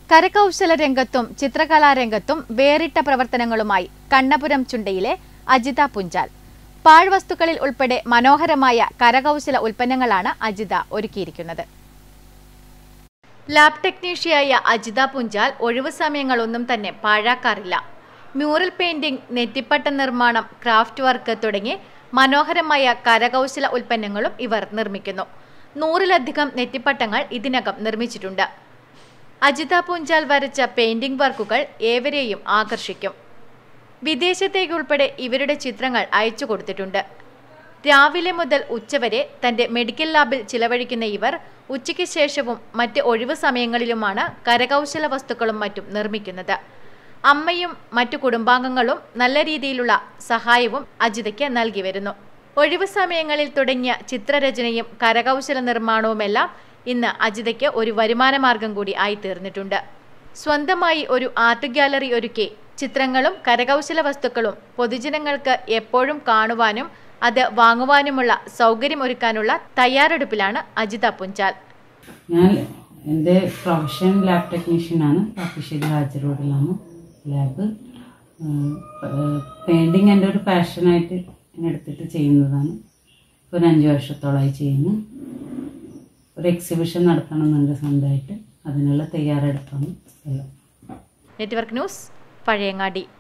കരകൗശല രംഗത്തും ചിത്രകലാരംഗത്തും വേറിട്ട പ്രവർത്തനങ്ങളുമായി കണ്ണപുരം ചുണ്ടയിലെ അജിത പുഞ്ചാൽ പാഴ്വസ്തുക്കളിൽ ഉൾപ്പെടെ മനോഹരമായ കരകൗശല ഉൽപ്പന്നങ്ങളാണ് അജിത ഒരുക്കിയിരിക്കുന്നത് ലാബ് ടെക്നീഷ്യയായ അജിത പുഞ്ചാൽ ഒഴിവു സമയങ്ങളൊന്നും തന്നെ പാഴാക്കാറില്ല മ്യൂറൽ പെയിന്റിംഗ് നെറ്റിപ്പട്ട നിർമ്മാണം ക്രാഫ്റ്റ് വർക്ക് തുടങ്ങി മനോഹരമായ കരകൗശല ഉൽപ്പന്നങ്ങളും ഇവർ നിർമ്മിക്കുന്നു നൂറിലധികം നെറ്റിപ്പട്ടങ്ങൾ ഇതിനകം നിർമ്മിച്ചിട്ടുണ്ട് അജിത പുഞ്ചാൽ വരച്ച പെയിന്റിംഗ് വർക്കുകൾ ഏവരെയും ആകർഷിക്കും വിദേശത്തേക്കുൾപ്പെടെ ഇവരുടെ ചിത്രങ്ങൾ അയച്ചു കൊടുത്തിട്ടുണ്ട് രാവിലെ മുതൽ ഉച്ചവരെ തന്റെ മെഡിക്കൽ ലാബിൽ ചിലവഴിക്കുന്ന ഇവർ ഉച്ചയ്ക്ക് ശേഷവും മറ്റ് ഒഴിവു സമയങ്ങളിലുമാണ് കരകൗശല വസ്തുക്കളും മറ്റും നിർമ്മിക്കുന്നത് അമ്മയും മറ്റു കുടുംബാംഗങ്ങളും നല്ല രീതിയിലുള്ള സഹായവും അജിതയ്ക്ക് നൽകി വരുന്നു ഒഴിവു സമയങ്ങളിൽ തുടങ്ങിയ ചിത്രരചനയും കരകൗശല നിർമ്മാണവുമെല്ലാം ഇന്ന് അജിതയ്ക്ക് ഒരു വരുമാനമാർഗം കൂടി ആയിത്തീർന്നിട്ടുണ്ട് സ്വന്തമായി ഒരു ആർട്ട് ഗ്യാലറി ഒരുക്കി ചിത്രങ്ങളും കരകൗശല വസ്തുക്കളും പൊതുജനങ്ങൾക്ക് എപ്പോഴും കാണുവാനും അത് വാങ്ങുവാനുമുള്ള സൗകര്യമൊരുക്കാനുള്ള തയ്യാറെടുപ്പിലാണ് അജിത പുഞ്ചാൽ ഞാൻ എൻ്റെ പ്രൊഫഷൻ ലാബ് ടെക്നീഷ്യനാണ് കാപ്പിശ്ശേരി ഹാജർ റോഡിലാണ് ലാബ് പെയിൻറ്റിങ് എൻ്റെ ഒരു പാഷനായിട്ട് ഞാൻ എടുത്തിട്ട് ചെയ്യുന്നതാണ് ഇപ്പോൾ ഒരു അഞ്ച് വർഷത്തോളമായി ചെയ്യുന്നു ഒരു എക്സിബിഷൻ നടത്തണമെന്നുണ്ട് സ്വന്തമായിട്ട് അതിനുള്ള തയ്യാറെടുപ്പാണ് എല്ലാം നെറ്റ്വർക്ക് ന്യൂസ് പഴയങ്ങാടി